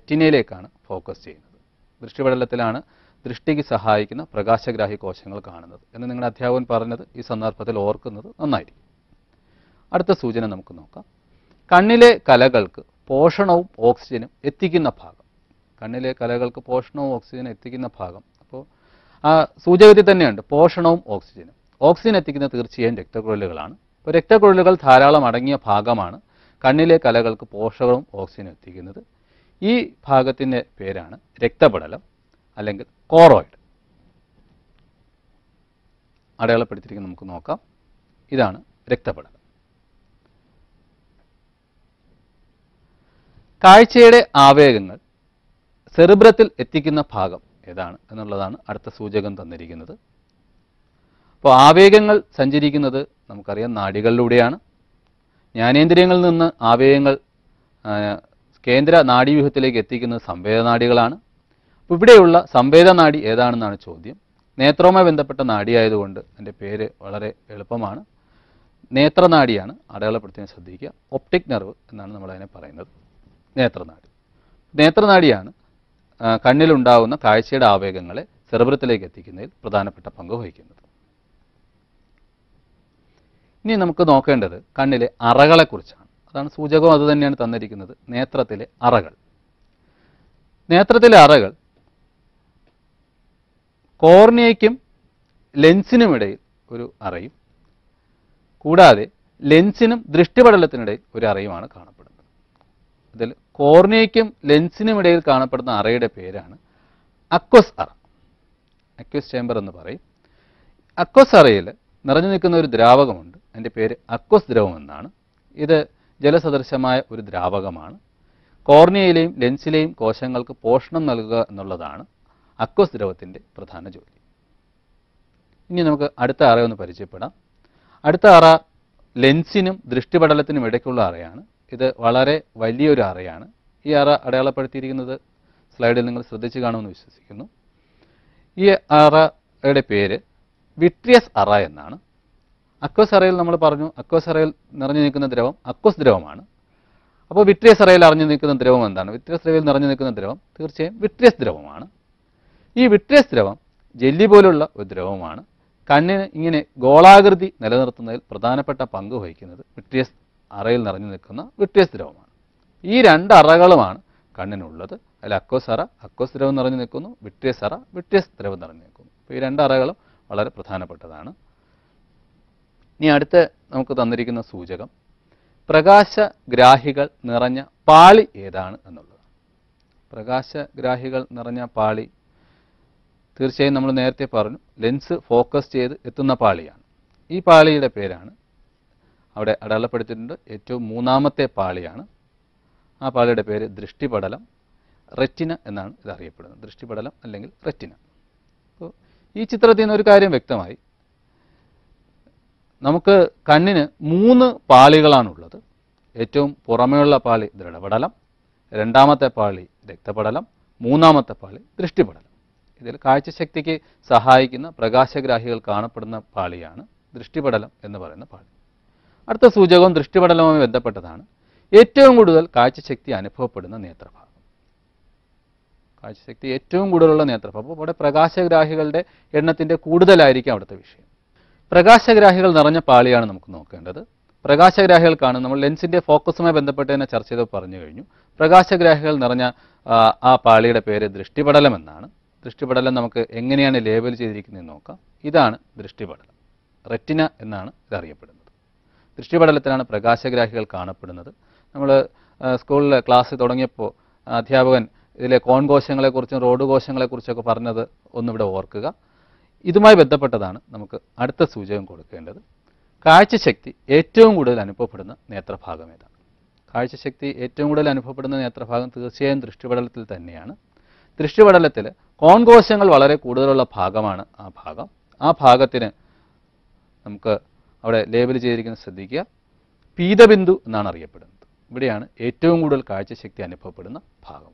റെറ്റിനയിലേക്കാണ് focus ചെയ്യുന്നത് ദൃഷ്ടിപടലത്തിലാണ് ദൃഷ്ടിക്ക് സഹായിക്കുന്ന പ്രകാശഗ്രാഹി കോശങ്ങൾ കാണുന്നത് എന്ന് നിങ്ങളുടെ അധ്യാപകൻ പറഞ്ഞത് ഈ സന്ദർഭത്തിൽ ഓർക്കുന്നത് നന്നായിരിക്കും അടുത്ത സൂചന നമുക്ക് നോക്കാം കണ്ണിലെ കലകൾക്ക് പോഷണവും ഓക്സിജനും എത്തിക്കുന്ന ഭാഗം കണ്ണിലെ കലകൾക്ക് പോഷണവും ഓക്സിജനും എത്തിക്കുന്ന ഭാഗം അപ്പോൾ ആ സൂചകത്തിൽ തന്നെയുണ്ട് പോഷണവും ഓക്സിജനും ഓക്സിജൻ എത്തിക്കുന്ന തീർച്ചയായും രക്തക്കുഴലുകളാണ് അപ്പോൾ രക്തക്കുഴലുകൾ ധാരാളം അടങ്ങിയ ഭാഗമാണ് കണ്ണിലെ കലകൾക്ക് പോഷകവും ഓക്സിജനും എത്തിക്കുന്നത് ഈ ഭാഗത്തിൻ്റെ പേരാണ് രക്തപടലം അല്ലെങ്കിൽ കോറോയിഡ് അടയാളപ്പെടുത്തിയിരിക്കുന്നത് നമുക്ക് നോക്കാം ഇതാണ് രക്തപടലം കാഴ്ചയുടെ ആവേഗങ്ങൾ സെറിബ്രത്തിൽ എത്തിക്കുന്ന ഭാഗം ഏതാണ് എന്നുള്ളതാണ് അടുത്ത സൂചകം തന്നിരിക്കുന്നത് അപ്പോൾ ആവേഗങ്ങൾ സഞ്ചരിക്കുന്നത് നമുക്കറിയാം നാഡികളിലൂടെയാണ് ജ്ഞാനേന്ദ്രിയങ്ങളിൽ നിന്ന് ആവേഗങ്ങൾ ആ, കേന്ദ്ര നാഡീവ്യൂഹത്തിലേക്ക് എത്തിക്കുന്നത് സംവേദനാഡികളാണ് അപ്പോൾ ഇവിടെയുള്ള സംവേദനാഡി ഏതാണെന്നാണ് ചോദ്യം നേത്രവുമായി ബന്ധപ്പെട്ട നാഡിയായതുകൊണ്ട് എൻ്റെ പേര് വളരെ എളുപ്പമാണ് നേത്രനാഡിയാണ് അടയാളപ്പെടുത്താൻ ശ്രദ്ധിക്കുക ഒപ്റ്റിക് നെർവ് എന്നാണ് നമ്മൾ അതിനെ പറയുന്നത് നേത്രനാഡി നേത്രനാഡിയാണ് ആ, കണ്ണിലുണ്ടാകുന്ന കാഴ്ചയുടെ ആവേഗങ്ങളെ സെറിബ്രത്തിലേക്ക് എത്തിക്കുന്നതിൽ പ്രധാനപ്പെട്ട പങ്ക് വഹിക്കുന്നത് ഇനി നമുക്ക് നോക്കേണ്ടത് കണ്ണിലെ അറകളെക്കുറിച്ചാണ് അതാണ് സൂചകവും അത് തന്നെയാണ് തന്നിരിക്കുന്നത് നേത്രത്തിലെ അറകൾ നേത്രത്തിലെ അറകൾ കോർണിയയ്ക്കും ലെൻസിനുമിടയിൽ ഒരു അറയും കൂടാതെ ലെൻസിനും ദൃഷ്ടിപടലത്തിനിടയിൽ ഒരു അറയുമാണ് കാണപ്പെടുന്നത് ഇതിൽ കോർണിയയ്ക്കും ലെൻസിനും ഇടയിൽ കാണപ്പെടുന്ന അറയുടെ പേരാണ് അക്വസ് അറ അക്വസ് ചേംബർ എന്ന് പറയും അക്വസ് അറയിൽ നിറഞ്ഞു നിൽക്കുന്ന ഒരു ദ്രാവകമുണ്ട് അതിൻ്റെ പേര് അക്വസ് ദ്രവം എന്നാണ് ഇത് ജലസദൃശമായ ഒരു ദ്രാവകമാണ് കോർണിയയിലെയും ലെൻസിലെയും കോശങ്ങൾക്ക് പോഷണം നൽകുക എന്നുള്ളതാണ് അക്വസ് ദ്രവത്തിൻ്റെ പ്രധാന ജോലി ഇനി നമുക്ക് അടുത്ത അറ ഒന്ന് പരിചയപ്പെടാം അടുത്ത അറ ലെൻസിനും ദൃഷ്ടിപടലത്തിനും ഇടയ്ക്കുള്ള അറയാണ് ഇത് വളരെ വലിയൊരു അറയാണ് ഈ അറ അടയാളപ്പെടുത്തിയിരിക്കുന്നത് സ്ലൈഡിൽ നിങ്ങൾ ശ്രദ്ധിച്ചു കാണുമെന്ന് വിശ്വസിക്കുന്നു ഈ അറയുടെ പേര് വിട്രിയസ് അറ എന്നാണ് അക്വസ് അറയിൽ നമ്മൾ പറഞ്ഞു അക്വസ് അറയിൽ നിറഞ്ഞു നിൽക്കുന്ന ദ്രവം അക്വസ് ദ്രവമാണ് അപ്പോൾ വിട്രിയസ് അറയിൽ അറിഞ്ഞു നിൽക്കുന്ന ദ്രവം എന്താണ് വിട്രിയസ് അറയിൽ നിറഞ്ഞു നിൽക്കുന്ന ദ്രവം തീർച്ചയായും വിട്രിയസ് ദ്രവമാണ് ഈ വിട്രിയസ് ദ്രവം ജെല്ലി പോലുള്ള ഒരു ദ്രവമാണ് കണ്ണിന് ഇങ്ങനെ ഗോളാകൃതി നിലനിർത്തുന്നതിൽ പ്രധാനപ്പെട്ട പങ്ക് വഹിക്കുന്നത് വിട്രിയസ് അറയിൽ നിറഞ്ഞു നിൽക്കുന്ന വിട്രിയസ് ദ്രവമാണ് ഈ രണ്ട് അറകളുമാണ് കണ്ണിനുള്ളത് അതിൽ അക്വസ് അറ അക്വസ് ദ്രവം നിറഞ്ഞു നിൽക്കുന്നു വിട്രിയസ് അറ വിട്രിയസ് ദ്രവം നിറഞ്ഞു നിൽക്കുന്നു അപ്പോൾ ഈ രണ്ട് അറകളും വളരെ പ്രധാനപ്പെട്ടതാണ് ഇനി അടുത്ത് നമുക്ക് തന്നിരിക്കുന്ന സൂചകം പ്രകാശഗ്രാഹികൾ നിറഞ്ഞ പാളി ഏതാണ് എന്നുള്ളത് പ്രകാശഗ്രാഹികൾ നിറഞ്ഞ പാളി തീർച്ചയായും നമ്മൾ നേരത്തെ പറഞ്ഞു ലെൻസ് ഫോക്കസ് ചെയ്ത് എത്തുന്ന പാളിയാണ് ഈ പാളിയുടെ പേരാണ് അവിടെ അടയാളപ്പെടുത്തിയിട്ടുണ്ട് ഏറ്റവും മൂന്നാമത്തെ പാളിയാണ് ആ പാളിയുടെ പേര് ദൃഷ്ടിപടലം റെറ്റിന എന്നാണ് ഇത് അറിയപ്പെടുന്നത് ദൃഷ്ടിപടലം അല്ലെങ്കിൽ റെറ്റിന അപ്പോൾ ഈ ചിത്രത്തിൽ നിന്ന് ഒരു കാര്യം വ്യക്തമായി നമുക്ക് കണ്ണിന് മൂന്ന് പാളികളാണുള്ളത് ഏറ്റവും പുറമേയുള്ള പാളി ദൃഢപടലം രണ്ടാമത്തെ പാളി രക്തപടലം മൂന്നാമത്തെ പാളി ദൃഷ്ടിപടലം ഇതിൽ കാഴ്ചശക്തിക്ക് സഹായിക്കുന്ന പ്രകാശഗ്രാഹികൾ കാണപ്പെടുന്ന പാളിയാണ് ദൃഷ്ടിപടലം എന്ന് പറയുന്ന പാളി അടുത്ത സൂചകവും ദൃഷ്ടിപടലവുമായി ബന്ധപ്പെട്ടതാണ് ഏറ്റവും കൂടുതൽ കാഴ്ചശക്തി അനുഭവപ്പെടുന്ന നേത്രഭാഗം കാഴ്ചശക്തി ഏറ്റവും കൂടുതലുള്ള നേത്രഭാഗം അപ്പോൾ ഇവിടെ പ്രകാശഗ്രാഹികളുടെ എണ്ണത്തിൻ്റെ കൂടുതലായിരിക്കും അവിടുത്തെ വിഷയം പ്രകാശഗ്രാഹികൾ നിറഞ്ഞ പാളിയാണ് നമുക്ക് നോക്കേണ്ടത് പ്രകാശഗ്രാഹികൾക്കാണ് നമ്മൾ ലെൻസിന്റെ ഫോക്കസുമായി ബന്ധപ്പെട്ട് തന്നെ ചർച്ച ചെയ്ത് പറഞ്ഞു കഴിഞ്ഞു പ്രകാശഗ്രാഹികൾ നിറഞ്ഞ ആ, ആ പാളിയുടെ പേര് ദൃഷ്ടിപടലം എന്നാണ് ദൃഷ്ടിപടലം നമുക്ക് എങ്ങനെയാണ് ലേബൽ ചെയ്തിരിക്കുന്നതെന്ന് നോക്കാം ഇതാണ് ദൃഷ്ടിപടലം റെറ്റിന എന്നാണ് ഇത് അറിയപ്പെടുന്നത് ദൃഷ്ടിപടലത്തിലാണ് പ്രകാശഗ്രാഹികൾ കാണപ്പെടുന്നത് നമ്മൾ സ്കൂളിൽ ക്ലാസ് തുടങ്ങിയപ്പോൾ അധ്യാപകൻ ഇതിലെ കോൺ കോശങ്ങളെക്കുറിച്ചും റോഡ് കോശങ്ങളെക്കുറിച്ചൊക്കെ പറഞ്ഞത് ഒന്നിവിടെ ഓർക്കുക ഇതുമായി ബന്ധപ്പെട്ടതാണ് നമുക്ക് അടുത്ത സൂചകം കൊടുക്കേണ്ടത് കാഴ്ചശക്തി ഏറ്റവും കൂടുതൽ അനുഭവപ്പെടുന്ന നേത്രഭാഗം ഏതാണ് കാഴ്ചശക്തി ഏറ്റവും കൂടുതൽ അനുഭവപ്പെടുന്ന നേത്രഭാഗം തീർച്ചയായും ദൃഷ്ടിപടലത്തിൽ തന്നെയാണ് ദൃഷ്ടിപടലത്തിൽ കോൺകോശങ്ങൾ വളരെ കൂടുതലുള്ള ഭാഗമാണ് ആ ഭാഗം ആ ഭാഗത്തിന് നമുക്ക് അവിടെ ലേബൽ ചെയ്തിരിക്കുന്നത് ശ്രദ്ധിക്കുക പീതബിന്ദു എന്നാണ് അറിയപ്പെടുന്നത് ഇവിടെയാണ് ഏറ്റവും കൂടുതൽ കാഴ്ചശക്തി അനുഭവപ്പെടുന്ന ഭാഗമുള്ളത്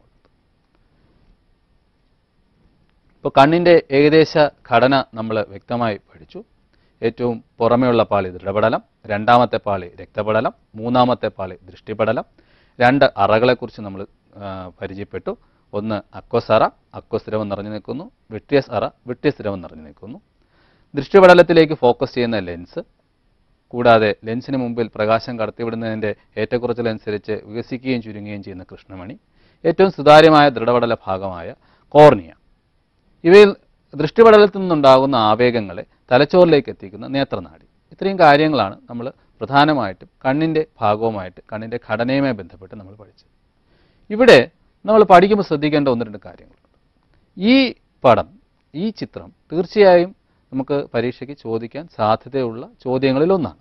ഇപ്പോൾ കണ്ണിൻ്റെ ഏകദേശ ഘടന നമ്മൾ വ്യക്തമായി പഠിച്ചു ഏറ്റവും പുറമെയുള്ള പാളി ദൃഢപടലം രണ്ടാമത്തെ പാളി രക്തപടലം മൂന്നാമത്തെ പാളി ദൃഷ്ടിപടലം രണ്ട് അറകളെക്കുറിച്ച് നമ്മൾ ആ, പരിചയപ്പെട്ടു ഒന്ന് അക്വസറ അക്വസ്രവം നിറഞ്ഞു നിൽക്കുന്നു വിട്രിയസ് അറ വിട്രിയസ് ദ്രവം നിറഞ്ഞു നിൽക്കുന്നു ദൃഷ്ടിപടലത്തിലേക്ക് ഫോക്കസ് ചെയ്യുന്ന ലെൻസ് കൂടാതെ ലെൻസിന് മുമ്പിൽ പ്രകാശം കടത്തിവിടുന്നതിൻ്റെ ഏറ്റക്കുറച്ചിലനുസരിച്ച് വികസിക്കുകയും ചുരുങ്ങുകയും ചെയ്യുന്ന കൃഷ്ണമണി ഏറ്റവും സുതാര്യമായ ദൃഢപടല ഭാഗമായ കോർണിയ ഇവയിൽ ദൃഷ്ടിപടലത്തിൽ നിന്നുണ്ടാകുന്ന ആവേഗങ്ങളെ തലച്ചോറിലേക്ക് എത്തിക്കുന്ന നേത്രനാടി ഇത്രയും കാര്യങ്ങളാണ് നമ്മൾ പ്രധാനമായിട്ടും കണ്ണിൻ്റെ ഭാഗവുമായിട്ട് കണ്ണിൻ്റെ ഘടനയുമായി ബന്ധപ്പെട്ട് നമ്മൾ പഠിച്ചത് ഇവിടെ നമ്മൾ പഠിക്കുമ്പോൾ ശ്രദ്ധിക്കേണ്ട ഒന്ന് രണ്ട് കാര്യങ്ങളുണ്ട് ഈ പടം ഈ ചിത്രം തീർച്ചയായും നമുക്ക് പരീക്ഷയ്ക്ക് ചോദിക്കാൻ സാധ്യതയുള്ള ചോദ്യങ്ങളിൽ ഒന്നാണ്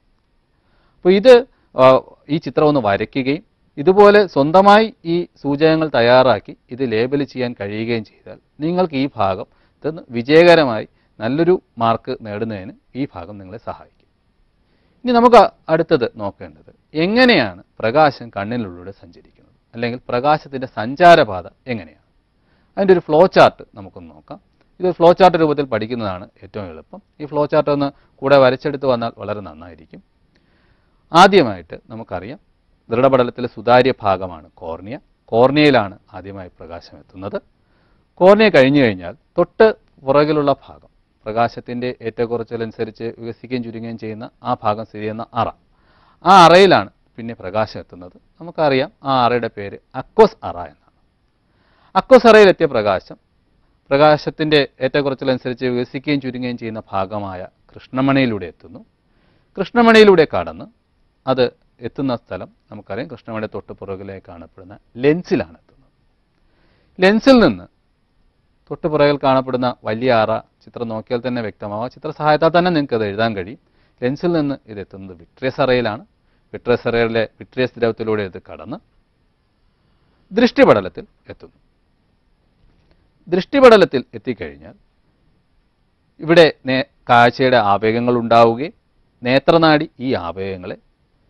അപ്പോൾ ഇത് ആ, ഈ ചിത്രം ഒന്ന് വരയ്ക്കുകയും ഇതുപോലെ സ്വന്തമായി ഈ സൂചകങ്ങൾ തയ്യാറാക്കി ഇത് ലേബൽ ചെയ്യാൻ കഴിയുകയും ചെയ്താൽ നിങ്ങൾക്ക് ഈ ഭാഗം ഇതൊന്ന് വിജയകരമായി നല്ലൊരു മാർക്ക് നേടുന്നതിന് ഈ ഭാഗം നിങ്ങളെ സഹായിക്കും ഇനി നമുക്ക് അടുത്തത് നോക്കേണ്ടത് എങ്ങനെയാണ് പ്രകാശം കണ്ണിനുള്ളിലൂടെ സഞ്ചരിക്കുന്നത് അല്ലെങ്കിൽ പ്രകാശത്തിൻ്റെ സഞ്ചാരപാത എങ്ങനെയാണ് അതിൻ്റെ ഒരു ഫ്ലോ ചാർട്ട് നമുക്കൊന്ന് നോക്കാം ഇത് ഫ്ലോ ചാർട്ട് രൂപത്തിൽ പഠിക്കുന്നതാണ് ഏറ്റവും എളുപ്പം ഈ ഫ്ലോ ചാർട്ട് ഒന്ന് കൂടെ വരച്ചെടുത്ത് വന്നാൽ വളരെ നന്നായിരിക്കും ആദ്യമായിട്ട് നമുക്കറിയാം ദൃഢപടലത്തിലെ സുതാര്യ ഭാഗമാണ് കോർണിയ കോർണിയയിലാണ് ആദ്യമായി പ്രകാശം എത്തുന്നത് കോർണിയ കഴിഞ്ഞു കഴിഞ്ഞാൽ തൊട്ട് പുറകിലുള്ള ഭാഗം പ്രകാശത്തിൻ്റെ ഏറ്റക്കുറച്ചിലനുസരിച്ച് വികസിക്കുകയും ചുരുങ്ങുകയും ചെയ്യുന്ന ആ ഭാഗം സ്ഥിതി ചെയ്യുന്ന അറ ആ അറയിലാണ് പിന്നെ പ്രകാശം എത്തുന്നത് നമുക്കറിയാം ആ അറയുടെ പേര് അക്വസ് അറ എന്നാണ് അക്വസ് അറയിലെത്തിയ പ്രകാശം പ്രകാശത്തിൻ്റെ ഏറ്റക്കുറച്ചിലനുസരിച്ച് വികസിക്കുകയും ചുരുങ്ങുകയും ചെയ്യുന്ന ഭാഗമായ കൃഷ്ണമണിയിലൂടെ എത്തുന്നു കൃഷ്ണമണിയിലൂടെ കടന്ന് അത് എത്തുന്ന സ്ഥലം നമുക്കറിയാം കൃഷ്ണമണിയുടെ തൊട്ട് പുറകിലേക്ക് കാണപ്പെടുന്ന ലെൻസിലാണ് എത്തുന്നത് ലെൻസിൽ നിന്ന് തൊട്ട് പുറകിൽ കാണപ്പെടുന്ന വലിയ അറ ചിത്രം നോക്കിയാൽ തന്നെ വ്യക്തമാവാം ചിത്ര സഹായത്താൽ തന്നെ നിങ്ങൾക്ക് അത് എഴുതാൻ കഴിയും ലെൻസിൽ നിന്ന് ഇത് എത്തുന്നത് വിട്രിയസ് അറയിലാണ് വിട്രിയസ് അറയിലെ വിട്രിയസ് ദ്രവത്തിലൂടെ ഇത് കടന്ന് ദൃഷ്ടിപടലത്തിൽ എത്തുന്നു ദൃഷ്ടിപടലത്തിൽ എത്തിക്കഴിഞ്ഞാൽ ഇവിടെ നേ കാഴ്ചയുടെ ആവേഗങ്ങൾ ഉണ്ടാവുകയും നേത്രനാടി ഈ ആവേഗങ്ങളെ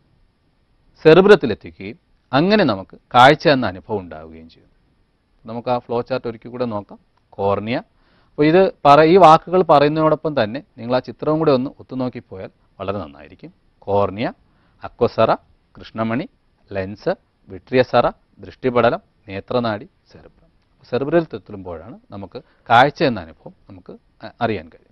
സെറിബ്രത്തിലെത്തിക്കുകയും അങ്ങനെ നമുക്ക് കാഴ്ച എന്ന അനുഭവം ഉണ്ടാവുകയും ചെയ്യുന്നു നമുക്ക് ആ ഫ്ലോ ചാർട്ട് ഒരിക്കൽ കൂടെ നോക്കാം കോർണിയ അപ്പോൾ ഇത് പറ ഈ വാക്കുകൾ പറയുന്നതിനോടൊപ്പം തന്നെ നിങ്ങൾ ആ ചിത്രവും കൂടെ ഒന്ന് ഒത്തുനോക്കിപ്പോയാൽ വളരെ നന്നായിരിക്കും കോർണിയ അക്വസറ കൃഷ്ണമണി ലെൻസ് വിട്രിയസറ ദൃഷ്ടിപടലം നേത്രനാടി സെറിബ്രം സെറിബ്രത്തിൽ എത്തുമ്പോഴാണ് നമുക്ക് കാഴ്ച എന്ന അനുഭവം നമുക്ക് അ- അറിയാൻ കഴിയും